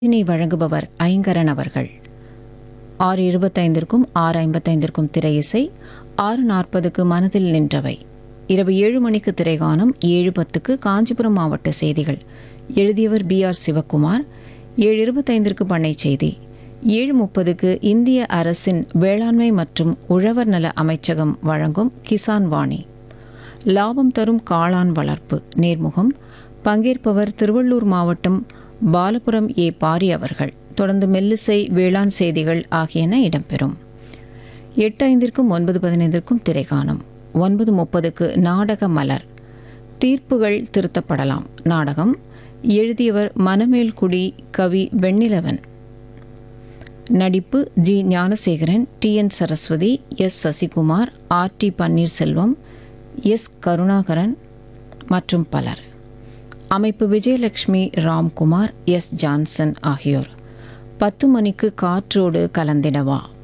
இதனை வழங்குபவர் ஐங்கரன் அவர்கள் ஆறு இருபத்தைந்திற்கும் ஆறு ஐம்பத்தைந்திற்கும் திரை இசை ஆறு நாற்பதுக்கு மனதில் நின்றவை இரவு ஏழு மணிக்கு திரைகானம் ஏழு பத்துக்கு காஞ்சிபுரம் மாவட்ட செய்திகள் எழுதியவர் பி ஆர் சிவக்குமார் ஏழு இருபத்தைந்திற்கு பண்ணை செய்தி ஏழு முப்பதுக்கு இந்திய அரசின் வேளாண்மை மற்றும் உழவர் நல அமைச்சகம் வழங்கும் கிசான் வாணி லாபம் தரும் காளான் வளர்ப்பு நேர்முகம் பங்கேற்பவர் திருவள்ளூர் மாவட்டம் பாலபுரம் ஏ பாரி அவர்கள் தொடர்ந்து மெல்லிசை வேளாண் செய்திகள் ஆகியன இடம்பெறும் எட்டு ஐந்திற்கும் ஒன்பது பதினைந்திற்கும் திரைகாணும் ஒன்பது முப்பதுக்கு நாடக மலர் தீர்ப்புகள் திருத்தப்படலாம் நாடகம் எழுதியவர் மனமேல்குடி கவி வெண்ணிலவன் நடிப்பு G Gnanasekaran T N Saraswathi S Sasikumar R T Panneerselvam S Karunakaran மற்றும் பலர் அமைப்பு விஜயலட்சுமி ராம்குமார் எஸ் ஜான்சன் ஆகியோர் பத்து மணிக்கு காற்றோடு கலந்திடவா